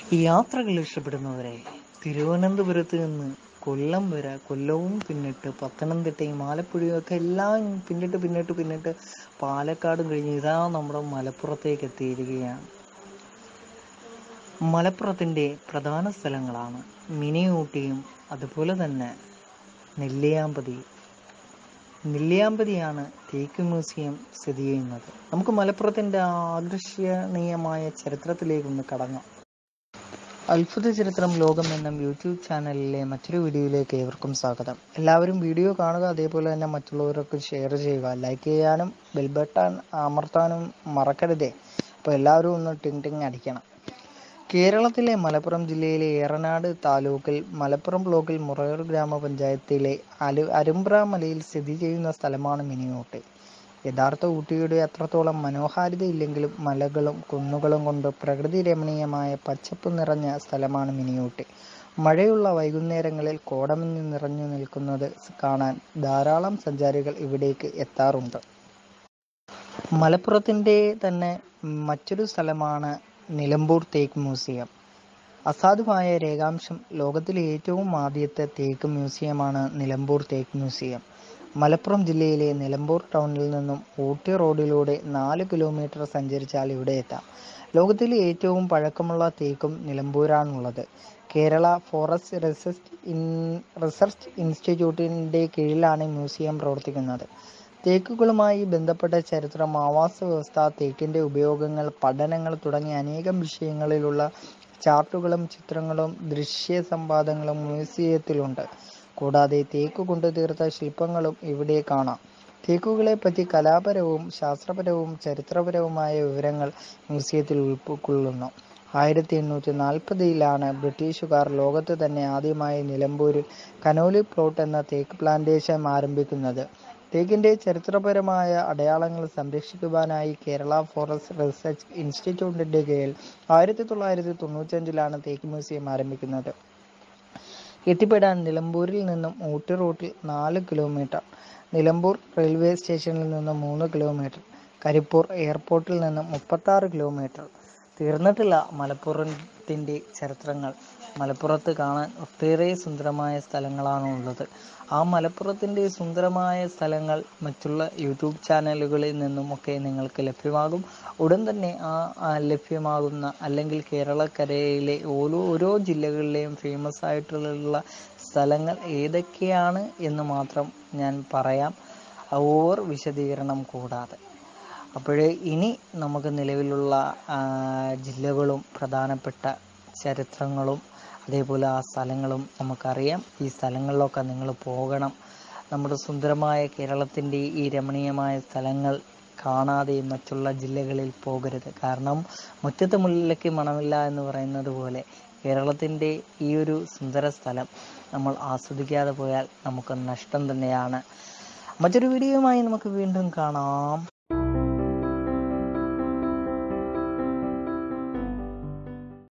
ഈ യാത്രകൾ ഇഷ്ടപ്പെടുന്നവരെ തിരുവനന്തപുരത്ത് നിന്ന് കൊല്ലം വരെ കൊല്ലവും പിന്നിട്ട് പത്തനംതിട്ടയും ആലപ്പുഴയും ഒക്കെ എല്ലാം പിന്നിട്ട് പിന്നിട്ട് പിന്നിട്ട് പാലക്കാടും കഴിഞ്ഞ് ഇതാ നമ്മുടെ മലപ്പുറത്തേക്ക് എത്തിയിരിക്കുകയാണ് മലപ്പുറത്തിൻ്റെ പ്രധാന സ്ഥലങ്ങളാണ് മിനി ഊട്ടിയും അതുപോലെ തന്നെ നെല്ലിയാമ്പതി നെല്ലിയാമ്പതിയാണ് തേക്ക് മ്യൂസിയം സ്ഥിതി ചെയ്യുന്നത് നമുക്ക് മലപ്പുറത്തിൻ്റെ ആകർഷണീയമായ ചരിത്രത്തിലേക്കൊന്ന് കടങ്ങാം അത്ഭുത ചരിത്രം ലോകം എന്ന യൂട്യൂബ് ചാനലിലെ മറ്റൊരു വീഡിയോയിലേക്ക് ഏവർക്കും സ്വാഗതം എല്ലാവരും വീഡിയോ കാണുക അതേപോലെ തന്നെ മറ്റുള്ളവർക്ക് ഷെയർ ചെയ്യുക ലൈക്ക് ചെയ്യാനും ബെൽ ബട്ടൺ അമർത്താനും മറക്കരുതേ അപ്പോൾ എല്ലാവരും ഒന്ന് ടിങ് ടിങ് അടിക്കണം കേരളത്തിലെ മലപ്പുറം ജില്ലയിലെ ഏറനാട് താലൂക്കിൽ മലപ്പുറം ബ്ലോക്കിൽ മുറയൂർ ഗ്രാമപഞ്ചായത്തിലെ അലു അരുമ്പ്ര മലയിൽ സ്ഥിതി ചെയ്യുന്ന സ്ഥലമാണ് മിനിയൂട്ടി യഥാർത്ഥ ഊട്ടിയുടെ അത്രത്തോളം മനോഹാരിത ഇല്ലെങ്കിലും മലകളും കുന്നുകളും കൊണ്ട് പ്രകൃതി രമണീയമായ പച്ചപ്പ് നിറഞ്ഞ സ്ഥലമാണ് മിനിയൂട്ടി മഴയുള്ള വൈകുന്നേരങ്ങളിൽ കോടമഞ്ഞ് നിറഞ്ഞു നിൽക്കുന്നത് കാണാൻ ധാരാളം സഞ്ചാരികൾ ഇവിടേക്ക് എത്താറുണ്ട് മലപ്പുറത്തിൻ്റെ തന്നെ മറ്റൊരു സ്ഥലമാണ് നിലമ്പൂർ തേക്ക് മ്യൂസിയം അസാധുവായ രേഖാംശം ലോകത്തിലെ ഏറ്റവും ആദ്യത്തെ തേക്ക് മ്യൂസിയമാണ് നിലമ്പൂർ തേക്ക് മ്യൂസിയം മലപ്പുറം ജില്ലയിലെ നിലമ്പൂർ ടൗണിൽ നിന്നും ഊട്ടി റോഡിലൂടെ നാല് കിലോമീറ്റർ സഞ്ചരിച്ചാൽ ഇവിടെ എത്താം ലോകത്തിലെ ഏറ്റവും പഴക്കമുള്ള തേക്കും നിലമ്പൂരാണുള്ളത് Kerala forest research in research ഇൻസ്റ്റിറ്റ്യൂട്ടിൻ്റെ കീഴിലാണ് മ്യൂസിയം പ്രവർത്തിക്കുന്നത് തേക്കുകളുമായി ബന്ധപ്പെട്ട ചരിത്രം ആവാസ വ്യവസ്ഥ തേക്കിൻ്റെ ഉപയോഗങ്ങൾ പഠനങ്ങൾ തുടങ്ങിയ അനേകം വിഷയങ്ങളിലുള്ള ചാർട്ടുകളും ചിത്രങ്ങളും ദൃശ്യ സംവാദങ്ങളും മ്യൂസിയത്തിലുണ്ട് കൂടാതെ തേക്ക് കൊണ്ട് തീർത്ത ശില്പങ്ങളും ഇവിടെ കാണാം തേക്കുകളെ പറ്റി കലാപരവും ശാസ്ത്രപരവും ചരിത്രപരവുമായ വിവരങ്ങൾ മ്യൂസിയത്തിൽ ഉൾക്കൊള്ളുന്നു ആയിരത്തി എണ്ണൂറ്റി നാൽപ്പതിലാണ് ബ്രിട്ടീഷുകാർ ലോകത്ത് തന്നെ ആദ്യമായി നിലമ്പൂരിൽ കനോലി പ്ലോട്ട് എന്ന തേക്ക് പ്ലാന്റേഷൻ ആരംഭിക്കുന്നത് തേക്കിന്റെ ചരിത്രപരമായ അടയാളങ്ങൾ സംരക്ഷിക്കുവാനായി കേരള ഫോറസ്റ്റ് റിസർച്ച് ഇൻസ്റ്റിറ്റ്യൂട്ടിന്റെ കീഴിൽ ആയിരത്തി തൊള്ളായിരത്തി തൊണ്ണൂറ്റഞ്ചിലാണ് തേക്ക് മ്യൂസിയം ആരംഭിക്കുന്നത് എത്തിപ്പെടാൻ നിലമ്പൂരിൽ നിന്നും ഊട്ടി റൂട്ടിൽ നാല് കിലോമീറ്റർ നിലമ്പൂർ റെയിൽവേ സ്റ്റേഷനിൽ നിന്നും മൂന്ന് കിലോമീറ്റർ കരിപ്പൂർ എയർപോർട്ടിൽ നിന്നും മുപ്പത്താറ് കിലോമീറ്റർ തീർന്നിട്ടില്ല മലപ്പുറത്തിൻ്റെ ചരിത്രങ്ങൾ മലപ്പുറത്ത് കാണാൻ ഒട്ടേറെ സുന്ദരമായ സ്ഥലങ്ങളാണ് ഉള്ളത് ആ മലപ്പുറത്തിൻ്റെ സുന്ദരമായ സ്ഥലങ്ങൾ മറ്റുള്ള യൂട്യൂബ് ചാനലുകളിൽ നിന്നുമൊക്കെ നിങ്ങൾക്ക് ലഭ്യമാകും ഉടൻ തന്നെ ആ ലഭ്യമാകുന്ന അല്ലെങ്കിൽ കേരളക്കരയിലെ ഓരോ ഓരോ ജില്ലകളിലെയും ഫേമസ് ആയിട്ടുള്ള സ്ഥലങ്ങൾ ഏതൊക്കെയാണ് എന്ന് മാത്രം ഞാൻ പറയാം ഓവർ വിശദീകരണം കൂടാതെ അപ്പോഴേ ഇനി നമുക്ക് നിലവിലുള്ള ജില്ലകളും പ്രധാനപ്പെട്ട ചരിത്രങ്ങളും അതേപോലെ ആ സ്ഥലങ്ങളും നമുക്കറിയാം ഈ സ്ഥലങ്ങളിലൊക്കെ നിങ്ങൾ പോകണം നമ്മുടെ സുന്ദരമായ കേരളത്തിൻ്റെ ഈ രമണീയമായ സ്ഥലങ്ങൾ കാണാതെ മറ്റുള്ള ജില്ലകളിൽ പോകരുത് കാരണം മുറ്റത്തെ മുല്ലിലേക്ക് മണമില്ല എന്ന് പറയുന്നത് പോലെ കേരളത്തിൻ്റെ ഈ ഒരു സുന്ദര സ്ഥലം നമ്മൾ ആസ്വദിക്കാതെ പോയാൽ നമുക്ക് നഷ്ടം തന്നെയാണ് മറ്റൊരു വീഡിയോയുമായി നമുക്ക് വീണ്ടും കാണാം